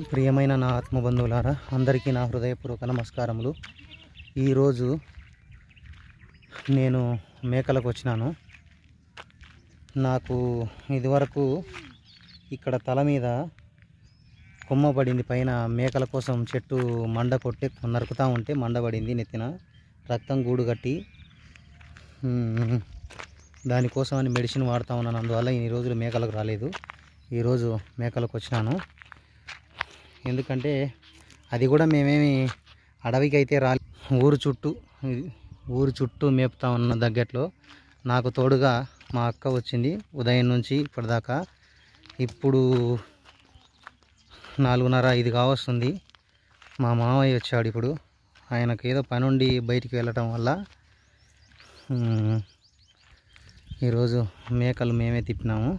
ప్రియమైన నా ఆత్మబంధువులారా అందరికీ నా హృదయపూర్వక నమస్కారములు ఈరోజు నేను మేకలకు వచ్చినాను నాకు ఇదివరకు ఇక్కడ తల మీద కొమ్మ పడింది పైన మేకల కోసం చెట్టు మండ కొట్టి నరుకుతా ఉంటే మండ పడింది నెత్తిన రక్తం గూడు కట్టి మ్మ్, దానికోసం అని మెడిసిన్ వాడుతూ ఉన్నాను అందువల్ల ఈ రోజులు మేకలకు రాలేదు ఈరోజు మేకలకు వచ్చినాను ఎందుకంటే అది కూడా మేమేమి అడవికి అయితే రా ఊరు చుట్టూ ఇది ఊరు చుట్టూ మేపుతా ఉన్న దగ్గట్లో నాకు తోడుగా మా అక్క వచ్చింది ఉదయం నుంచి ఇప్పటిదాకా ఇప్పుడు నాలుగున్నర ఐదు కావస్తుంది మా మామయ్య వచ్చాడు ఇప్పుడు ఆయనకు ఏదో పని ఉండి బయటికి వెళ్ళటం వల్ల మ్, ఈరోజు మేకలు మేమే తిప్పినాము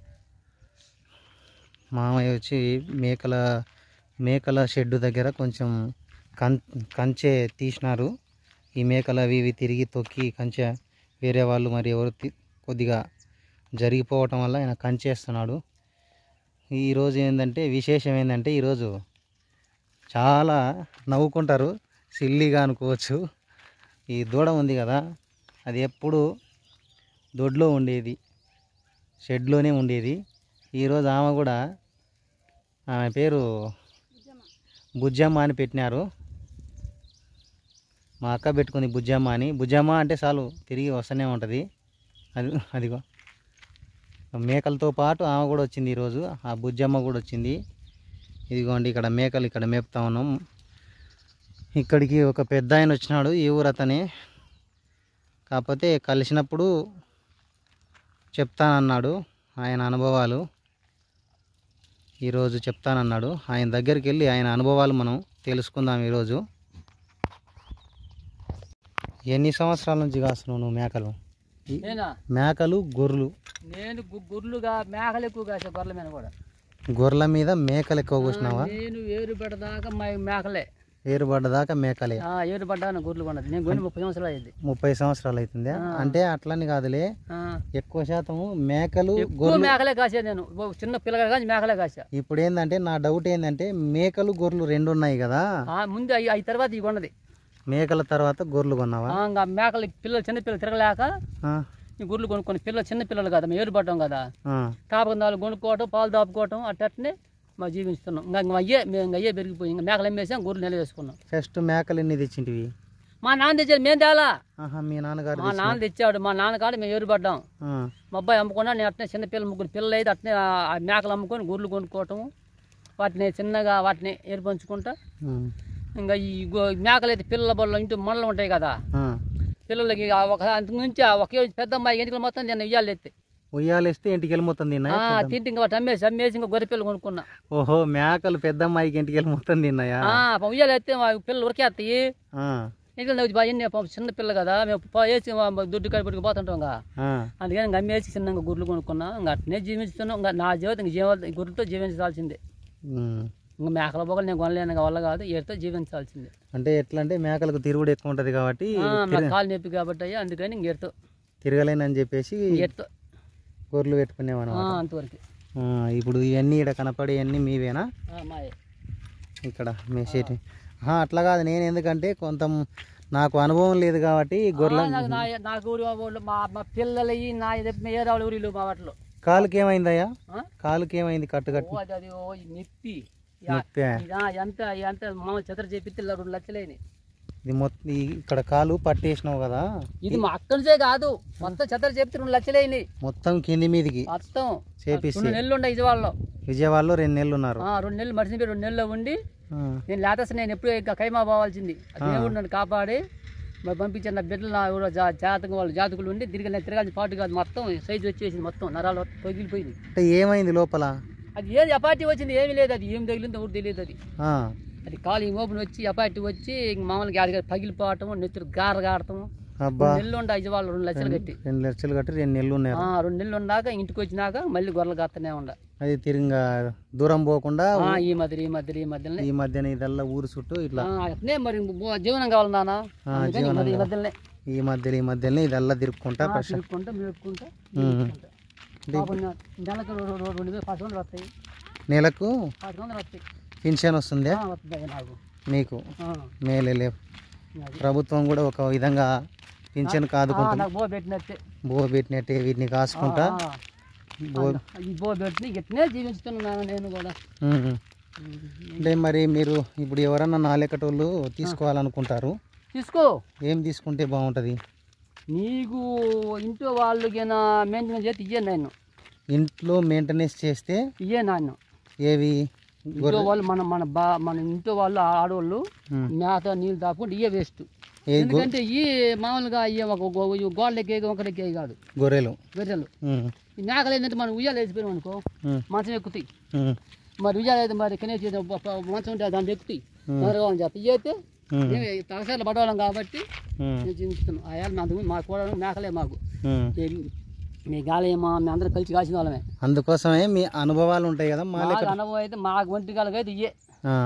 మామయ్య వచ్చి మేకల మేకల షెడ్డు దగ్గర కొంచెం కం కంచె తీసినారు ఈ మేకలు అవి ఇవి తిరిగి తొక్కి కంచె వేరే వాళ్ళు మరి ఎవరు తి- కొద్దిగా జరిగిపోవటం వల్ల ఆయన కంచేస్తున్నాడు ఈరోజు ఏంటంటే విశేషం ఏంటంటే ఈరోజు చాలా నవ్వుకుంటారు సిల్లీగా అనుకోవచ్చు ఈ దూడ ఉంది కదా అది ఎప్పుడు దొడ్లో ఉండేది షెడ్లోనే ఉండేది ఈరోజు ఆమె కూడా ఆమె పేరు బుజ్జమ్మ అని పెట్టినారు మా అక్క పెట్టుకుంది బుజ్జమ్మ అని బుజ్జమ్మ అంటే చాలు తిరిగి వస్తూనే ఉంటుంది అది అదిగో మేకలతో పాటు ఆమె కూడా వచ్చింది ఈరోజు ఆ బుజ్జమ్మ కూడా వచ్చింది ఇదిగోండి ఇక్కడ మేకలు ఇక్కడ మేపుతా ఉన్నాం ఇక్కడికి ఒక పెద్ద ఆయన వచ్చినాడు ఈ ఊరు అతనే కాకపోతే కలిసినప్పుడు చెప్తానన్నాడు ఆయన అనుభవాలు ఈరోజు చెప్తానన్నాడు ఆయన దగ్గరికి వెళ్ళి ఆయన అనుభవాలు మనం తెలుసుకుందాం ఈరోజు ఎన్ని సంవత్సరాల నుంచి కాస్తున్నావు నువ్వు మేకలు ఈ నేనా మేకలు గొర్రెలు నేను గు- గుర్రులుగా మేకలు ఎక్కువ కాసే గొర్రెల మీద కూడా గొర్రెల మీద మేకలు ఎక్కువ కూర్చున్నావా నేను ఏరు పడ్డదాకా మా మేకలే ఏరుబడ్డదాకా మేకలే ఆ, ఏరు పడ్డా గుర్రెలు కొన్నది నేను కొని ముప్పై సంవత్సరాలు అయింది ముప్పై సంవత్సరాలు అవుతుందా అంటే అట్లని కాదులే ఎక్కువ శాతము మేకలు ఎక్కువ గొర్రెలు మేకలే కాసే నేను ఓ చిన్న పిల్లగా కానీ మేకలే కాసా ఇప్పుడు ఏంటంటే నా డౌట్ ఏంటంటే మేకలు గొర్రెలు రెండు ఉన్నాయి కదా ఆ, ముందు అవి అవి తర్వాత ఇవి కొన్నది మేకల తర్వాత గొర్రెలు కొన్నావా ఆ, ఇంకా మేకలు పిల్లలు చిన్న పిల్లలు తిరగలేక ఆ, ఈ గుర్రెలు కొనుక్కొని పిల్లలు చిన్న పిల్లలు కదా మేము ఏరు పడ్డాం కదా ఆ. కాపక నాలుగు కొనుక్కోవటం పాలు దాపుకోవటం అట్టనే మా జీవిస్తున్నాం ఇంకా ఇంకా అయ్యే మేము ఇంకా అయ్యే పెరిగిపోయి ఇంకా మేకలు అమ్మేసాం గొర్రెలు నిల వేసుకున్నాం ఫస్ట్ మేకలు ఎన్ని తెచ్చింటివి మా నాన్న తెచ్చాడు మేము తేలా ఆహా మీ నాన్నగారు మా నాన్న తెచ్చాడు మా నాన్న కాడ మేము ఏరు పడ్డాం ఆ, మా అబ్బాయి అమ్ముకున్నా నేను అట్నే చిన్న పిల్లలు ముగ్గురు పిల్లలు అయితే అట్నే ఆ ఆ మేకలు అమ్ముకొని గుర్రెలు కొనుక్కోవటం వాటిని చిన్నగా వాటిని ఏర్పంచుకుంటా ఉమ్, ఇంకా ఈ గో- మేకలు అయితే పిల్లల బళ్ళు ఇంటి మనలు ఉంటాయి కదా ఆ. పిల్లలకి ఆ ఒక అంతకు నుంచి ఆ ఒకే పెద్ద అమ్మాయి ఎన్నికలు మొత్తం నేను ఇయ్యాలి ఎత్తి ఉయ్యాలేస్తే ఇంటికి వెళ్ళి మొత్తం తిన్నాయా ఆ, తింటే ఇంకా వాటి అమ్మేసి అమ్మేసి ఇంకా గొర్రె పిల్లలు కొనుక్కున్నా ఓహో మేకలు పెద్ద అమ్మాయికి ఇంటికి వెళ్ళి మొత్తం తిన్నాయా ఆ, పాపం ఉయ్యాలు ఎత్తే మా పిల్లలు ఉరికేస్తాయి ఆ, ఎన్నికలు నవ్వు బాగా ఎన్ని పాపం చిన్న పిల్ల కదా మేము పో- వేసి మా దుడ్డు కడిపెట్టుకు పోతుంటాం ఇంకా ఆ. అందుకని ఇంకా అమ్మేసి చిన్నగా గుర్రెలు కొనుక్కున్నా ఇంకా అట్నే జీవిస్తున్నాం ఇంకా నా జీవితం ఇంక జీవ గుర్రెలతో జీవించాల్సిందే ఉమ్. ఇంకా మేకల పొగలు నేను కొనలేను వల్ల కాదు ఏడుతో జీవించాల్సిందే అంటే ఎట్లా అంటే మేకలకు తిరుగుడు ఎక్కువ ఉంటది కాబట్టి ఆ, నాకు కాలు నొప్పి కాబట్టి అయ్యా అందుకని ఇంక ఏడుతో తిరగలేనని చెప్పేసి ఏడుతో గొర్రెలు పెట్టుకునేవాను అంతవరకు ఇప్పుడు ఇవన్నీ ఇక్కడ కనపడే అన్నీ మీవేనా ఆ, మాయే ఇక్కడ మెసేజ్ అట్లా కాదు నేను ఎందుకంటే కొంత నాకు అనుభవం లేదు కాబట్టి గొర్రెల ఆ, నాకు నా- నాకు ఊరి వాళ్ళు మా మా పిల్లలవి నా ఏరావుల ఊరిలో మా వాటిలో కాలుకి ఏమైందయ్యా ఆ? కాలుకి ఏమైంది కట్టు ఓ, కట్టు అది అది ఓ ఈ నొప్పి నొప్పే ఇదా ఎంత ఎంత మామూలు చెత్త చెప్పితే ఇలా రెండు లక్షలైనవి ఇది మొత్తం ఈ- ఇక్కడ కాలు పట్టేసినావు కదా ఇది మా అక్కడి నుంచే కాదు మొత్తం చెత్త చెప్తే రెండు లక్షలైనవి మొత్తం కింది మీదికి మొత్తం చేపిస్తే రెండు నెలలు ఉండే విజయవాడలో విజయవాడలో రెండు నెలలు ఉన్నారు ఆ, రెండు నెలలు మనిషిని పెట్టి రెండు నెలల్లో ఉండి ఆ, నేను లేటస్ నేను ఎప్పుడు ఇంకా కైమా పోవాల్సింది ఆ దేవుడు నన్ను కాపాడి మరి పంపించిన నా బిడ్డలు నా ఊళ్ళో జా జాతకం వాళ్ళు జాతకులు ఉండి తిరిగి నేను తిరగాల్సిన పాటు కాదు మొత్తం సైజు వచ్చేసింది మొత్తం నరాలు పగిలిపోయింది అంటే ఏమైంది లోపల అది ఏది అపార్టీ వచ్చింది ఏమీ లేదు అది ఏం తగిలిందో ఊరు తెలియదు అది ఆ, అది కాలు ఈ మోపుని వచ్చి అపార్టీ వచ్చి ఇంక మామూలుగా అది పగిలిపోవటం నెత్తురు గార గారటం అబ్బా రెండు నెలలు ఉండే విజయవాడలో రెండు లక్షలు కట్టి రెండు లక్షలు కట్టి రెండు నెలలు ఉన్నారు ఆ, రెండు నెలలు ఉన్నాక ఇంటికి వచ్చినాక మళ్ళీ గొర్రెలు కత్తనే ఉండ అది తిరిగి దూరం పోకుండా ఆ, ఈ మధ్య ఈ మధ్య ఈ మధ్యలోనే ఈ మధ్యన ఇదల్లా ఊరు చుట్టూ ఇట్లా ఆ, అట్నే మరి బో- జీవనం కావాలి నాన్న అందుకని ఈ మధ్య- ఈ మధ్యలోనే ఈ మధ్యలో ఈ మధ్యలో ఇదల్లా తిరుక్కుంటా ఆ, ప్రశ్న తిరుక్కుంటా మేపుకుంటా ఉమ్. మేపుకుంటా. పాపం నె- నెలకు రో- రో- రెండు వేలు పది వందలు వస్తాయి నెలకు పది వందలు వస్తాయి పింఛన్ వస్తుందే ఆ, వస్తుంది నాకు మీకు ఆ, మేలేలే అది. ప్రభుత్వం కూడా ఒక విధంగా పింఛన్ ఆ, కాదుకుంటుంది నాకు బో పెట్టినట్టే బో పెట్టినట్టే వీటిని కాసుకుంటా ఆ, బో ఆ, ఈ బో పెట్టి ఇట్నే జీవిస్తున్నాను నేను కూడా ఉమ్. అంటే మరి మీరు ఇప్పుడు ఎవరన్నా నా లెక్కటోళ్ళు తీసుకోవాలనుకుంటారు తీసుకో ఏం తీసుకుంటే బాగుంటుంది నీకు ఇంట్లో వాళ్ళకి మెయింటెనెన్స్ చేస్తే ఇయ్యే నేను ఇంట్లో మెయింటెనెన్స్ చేస్తే ఇయ్యే నాన్న ఏవి ఇంట్లో వాళ్ళు మన మన బా మన ఇంట్లో వాళ్ళు ఆడవాళ్ళు ఉమ్. మేత నీళ్ళు తాపుకుంటే ఇయ్యే వేస్ట్ ఏ గొ- ఎందుకంటే ఈ మామూలుగా అయ్యే ఒక గోడలెక్కే ఒకటికే కాదు గొర్రెలు గొర్రెలు ఉమ్. ఈ మేకలు ఏంటంటే మనం ఉయ్యాలు వేసిపోయాం అనుకో ఉమ్. మంచం ఎక్కుతాయి ఉమ్. మరి ఉయ్యాలు అయితే మరి కినే మంచం ఉంటే దాన్ని ఎక్కుతాయి తొందరగా చేత ఇవి అయితే ఉమ్. తలసార్లు పడవాళ్ళం కాబట్టి ఉమ్. నేను జీవిస్తున్నాం ఆ ఏళ్ళు అందుకు మా కూడా మేకలే మాకు ఉమ్. ఏ- మీ గాలేమో మీ అందరం కలిసి కాసిన వాళ్ళమే అందుకోసమే మీ అనుభవాలు ఉంటాయి కదా మా లెక్క మాకు అనుభవం అయితే మాకు ఒంటి కాలకి అయితే ఇయ్యే ఆ,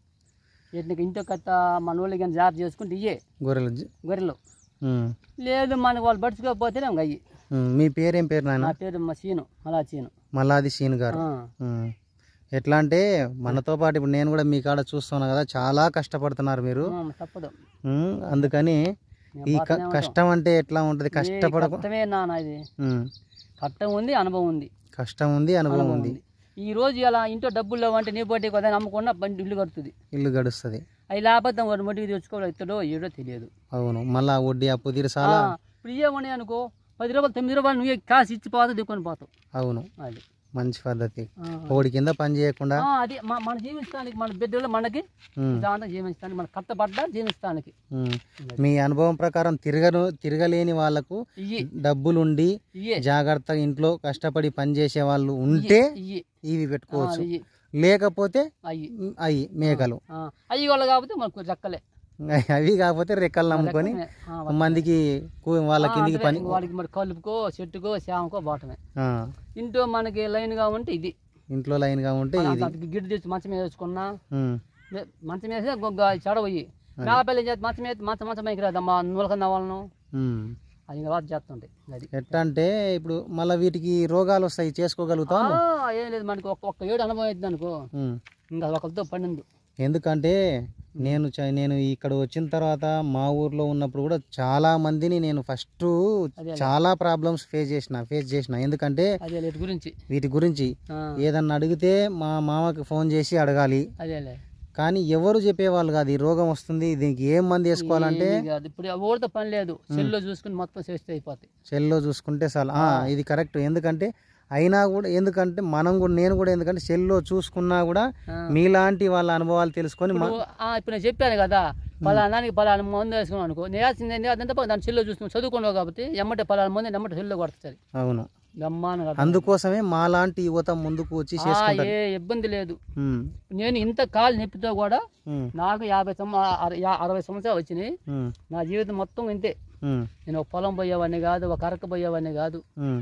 ఎట్లా ఇంట్లో కట్ట మన వాళ్ళకి కానీ జాగ్రత్త చేసుకుంటే ఇయ్యే గొర్రెలు జ- గొర్రెలు ఉమ్. లేదు మనకు వాళ్ళు పడుచుకోకపోతేనే ఇంకా అయ్యి ఉమ్. మీ పేరేం పేరు నాయన నా పేరు మా సీను అలా సీను మల్లాది సీన్ గారు ఆ. ఉమ్. ఎట్లా అంటే మనతో పాటు ఇప్పుడు నేను కూడా మీ కాడ చూస్తున్నా కదా చాలా కష్టపడుతున్నారు మీరు ఆ, తప్పదు ఉమ్. అందుకని ఈ క- కష్టం అంటే ఎట్లా ఉంటుంది కష్టపడకు కష్టమే నాన్న ఇది ఉమ్. కష్టం ఉంది అనుభవం ఉంది కష్టం ఉంది అనుభవం ఉంది ఉంది ఈ రోజు ఇలా ఇంట్లో డబ్బులు లేవంటే నీ బట్టి కొద్దిగా నమ్ముకున్న బండి ఇల్లు కడుతుంది ఇల్లు గడుస్తుంది అవి లేకపోతే వాడు మట్టికి తెచ్చుకోవాలి ఇస్తాడో ఏడో తెలియదు అవును మళ్ళా వడ్డీ అప్పు ఆ, తీరసాలా ఇప్పుడు ఇవ్వమని అనుకో పది రూపాయలు తొమ్మిది రూపాయలు నువ్వే కాసి ఇచ్చి పోతావు దిక్కొని పోతావు అవును అది మంచి పద్ధతి ఆ. ఒకటి కింద పని చేయకుండా ఆ, అది మ- మన జీవించడానికి మన బిడ్డలు మనకి ఉమ్. దాంట్లో జీవించడానికి మన కట్టబడ్డ జీవించడానికి ఉమ్. మీ అనుభవం ప్రకారం తిరగను తిరగలేని వాళ్ళకు ఇయ్యి డబ్బులుండి ఇయ్యే జాగ్రత్తగా ఇంట్లో కష్టపడి పని చేసే వాళ్ళు ఉంటే ఇయ్యి ఇవి పెట్టుకోవచ్చు ఇయ్యి లేకపోతే అయ్యి ఉమ్, అవి మేకలు అయ్యి వాళ్ళు కాకపోతే మనకు రెక్కలే అవి కాకపోతే రెక్కలు నమ్ముకొని ఆ, మందికి కూ- వాళ్ళ కిందికి పని వాడికి మరి కలుపుకో చెట్టుకో శామకో బాటమే ఆ, ఇంట్లో మనకి లైన్గా ఉంటే ఇది ఇంట్లో లైన్గా ఉంటే ఇది దానికి గిడ్డు తెచ్చి మంచం మీద వేసుకున్నా ఉమ్, మే- మంచం వేసి గొగ్గ చెడవయ్యి మేకపల్లి చేతి మంచం వేసి మంచం మంచం మైకి రాదమ్మా నూలకన్న వాళ్ళను ఉమ్. అది ఇంకా వాటి చేస్తుంటాయి అది ఎట్లా అంటే ఇప్పుడు మళ్ళీ వీటికి రోగాలు వస్తాయి చేసుకోగలుగుతాం ఆ, ఏం లేదు మనకి ఒక్క ఒక్క ఏడు అనుభవం అవుతుంది అనుకో ఉమ్. ఇంకా ఒకరితో పడింది ఎందుకంటే నేను చ- నేను ఇక్కడ వచ్చిన తర్వాత మా ఊర్లో ఉన్నప్పుడు కూడా చాలా మందిని నేను ఫస్ట్ అదే. చాలా ప్రాబ్లమ్స్ ఫేస్ చేసిన ఫేస్ చేసిన ఎందుకంటే అదే లేటి గురించి వీటి గురించి ఆ, ఏదన్నా అడిగితే మా మామకి ఫోన్ చేసి అడగాలి అదేలే కానీ ఎవరు చెప్పేవాళ్ళు కాదు ఈ రోగం వస్తుంది దీనికి ఏం మంది వేసుకోవాలంటే ఏమీ కాదు. ఇప్పుడు ఊరితో పని లేదు సెల్లో చూసుకుని మొత్తం చేస్తే అయిపోతాయి సెల్లో చూసుకుంటే చాలు ఆ, ఇది కరెక్ట్ ఎందుకంటే అయినా కూడా ఎందుకంటే మనం కూడా నేను కూడా ఎందుకంటే సెల్లో చూసుకున్నా కూడా ఆ. మీలాంటి వాళ్ళ అనుభవాలు తెలుసుకొని మా- ఇప్పుడు ఆ, ఇప్పుడు నేను చెప్పాను కదా పలానా దానికి పలానా మందు వేసుకున్నాను అనుకో నేను వేసింది ఏంటి? అదంతా పో- దాని సెల్లో చూసుకుని చదువుకున్నావు కాబట్టి ఎమ్మటే పలానా మంది ఎమ్మటే సెల్లో కొడుతుంది అవును గమ్మాన అందుకోసమే మాలాంటి యువత ముందుకు వచ్చి ఆ, చేసుకుంటారు ఏ ఇబ్బంది లేదు ఉమ్, నేను ఇంత కాలు నొప్పితో కూడా ఉమ్, నాకు యాభై సంవ అర- యా- అరవై సంవత్సరాలు వచ్చినాయి ఉమ్, నా జీవితం మొత్తం ఇంతే ఉమ్, నేను ఒక పొలం పోయేవాడిని కాదు ఒక అరక పోయేవాడిని కాదు ఉమ్,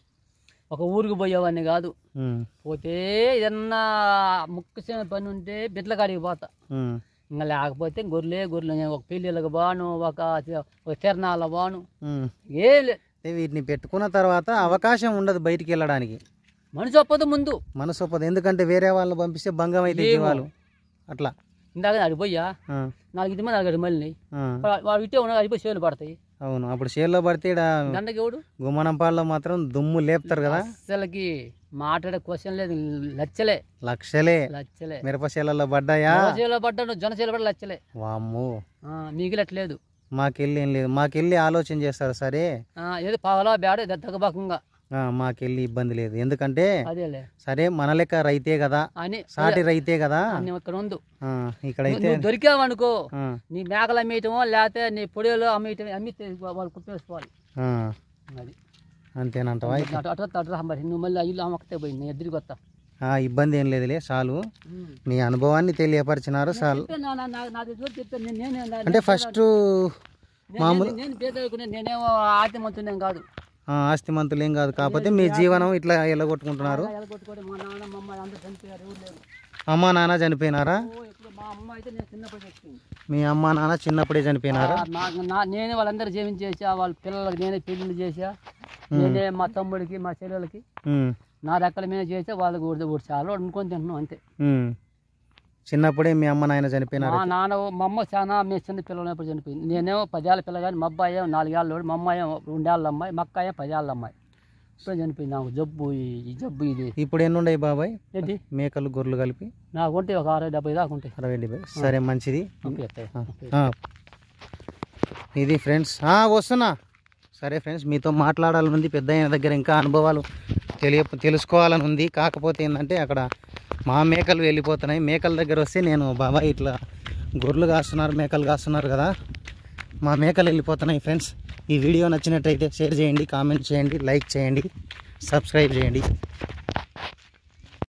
ఒక ఊరికి పోయేవాడిని కాదు ఉమ్, పోతే ఏదన్నా ముఖ్యమైన పని ఉంటే బిడ్డల కాడికి పోతా ఉమ్, ఇంకా లేకపోతే గొర్రెలే గొర్రెలు నేను ఒక పెళ్ళిళ్ళకి బాను ఒక ఒక తిరణాల బాను ఉమ్. ఏ లే అంటే వీటిని పెట్టుకున్న తర్వాత అవకాశం ఉండదు బయటికి వెళ్ళడానికి మనిషి ఒప్పదు ముందు మనసు ఒప్పదు ఎందుకంటే వేరే వాళ్ళని పంపిస్తే భంగం అయితే జీవాలు అట్లా ఇందాక అడిగి పోయా ఆ, నాలుగు ఇది మంది అడిగాడు మళ్ళీ ఆ, వాడు ఇట్టే ఉన్నా అడిగిపోయి చేలు పడతాయి అవును అప్పుడు చేల్లో పడితే ఈడ దండకి ఎవడు గుమ్మనంపాడులో మాత్రం దుమ్ము లేపుతారు కదా అసలుకి మాట్లాడే క్వశ్చన్ లేదు లచ్చలే లక్షలే లచ్చలే మిరప చేలలో పడ్డాయా చేలో పడ్డాడు జన చేలో పడ్డా లచ్చలే వామ్మో ఆ, మిగిలట్లేదు మాకెళ్ళి ఏం లేదు మాకెళ్ళి ఆలోచన చేస్తారు సరే ఆ, ఏదో పగలా బేడ దగ్గబాకంగా ఆ, మాకెళ్ళి ఇబ్బంది లేదు ఎందుకంటే అదేలే సరే మన లెక్క రైతే కదా అని సాటి రైతే కదా నువ్వు ఇక్కడ ఉండు ఆ, ఇక్కడైతే నువ్వు దొరికావనుకో ఆ, నీ మేకలు అమ్మేయటమో లేకపోతే నీ పొడిలో అమ్మేయటం అమ్మితే వాళ్ళు కుట్టేసుకోవాలి ఆ, అది అంతేనంటవా అటు అటు అటు అటు మరి నువ్వు మళ్ళీ ఇల్లు అమ్మకతే పోయింది నేను ఎదురుకి వస్తా ఆ, ఇబ్బంది ఏం లేదులే చాలు మీ అనుభవాన్ని తెలియపరిచినారు చాలు చెప్పాను నా- నా- నా దగ్గర చెప్పాను నేను నేను నా- అంటే ఫస్ట్ నేను- నేను- నేను పేదకునే నేనేమో ఆత్మహత్యం కాదు ఆస్తిమంతులు ఏం కాదు కాకపోతే మీ జీవనం ఇట్లా ఎల్లగొట్టుకుంటున్నారు ఎలగొట్టుకోవడం మా నాన్న మా అమ్మ అందరూ చనిపోయారు ఎవరు లేరు అమ్మా నాన్న చనిపోయినారా ఓ ఇప్పుడు మా అమ్మ అయితే నేను చిన్నప్పుడు చచ్చిపోయింది మీ అమ్మా నాన్న చిన్నప్పుడే చనిపోయినారా ఆ, నాకు నా నేనే వాళ్ళందరూ జీవించేసా వాళ్ళ పిల్లలకి నేనే పెళ్లిళ్ళు చేసా నేనే మా తమ్ముడికి మా చెల్లెలకి ఉమ్, నా రెక్కల మీద చేసా వాళ్ళకి ఊడి ఊడి చాలా అనుకొని తింటున్నాం అంతే ఉమ్. చిన్నప్పుడే మీ అమ్మ నాయన చనిపోయినారు మా నాన్న మా అమ్మ చాలా మేము చిన్న పిల్లలప్పుడు చనిపోయింది నేనేమో పదేళ్ళ పిల్ల కానీ మా అబ్బాయి ఏమో నాలుగేళ్ళ మా అమ్మాయి ఏమో రెండేళ్ళ అమ్మాయి మా అక్క ఏమో పదేళ్ళ అమ్మాయి ఇప్పుడే చనిపోయింది నాకు జబ్బు ఈ- ఈ జబ్బు ఇది ఇప్పుడు ఎన్ని ఉన్నాయి బాబాయ్ ఏంటి మేకలు గొర్రెలు కలిపి నాకు ఉంటే ఒక అరవై డెబ్బై దాకా ఉంటాయి అరవై డెబ్బై సరే మంచిది ఓకే అత్తయ్య. ఓకే. ఆ. ఇది ఫ్రెండ్స్ ఆ, వస్తున్నా సరే ఫ్రెండ్స్ మీతో మాట్లాడాలని ఉంది పెద్ద ఆయన దగ్గర ఇంకా అనుభవాలు తెలియ తెలుసుకోవాలని ఉంది కాకపోతే ఏంటంటే అక్కడ మా మేకలు వెళ్ళిపోతున్నాయి మేకల దగ్గర వస్తే నేను బాబాయ్ ఇట్లా గొర్రెలు కాస్తున్నారు మేకలు కాస్తున్నారు కదా మా మేకలు వెళ్ళిపోతున్నాయి ఫ్రెండ్స్ ఈ వీడియో నచ్చినట్టయితే షేర్ చేయండి కామెంట్ చేయండి లైక్ చేయండి సబ్స్క్రైబ్ చేయండి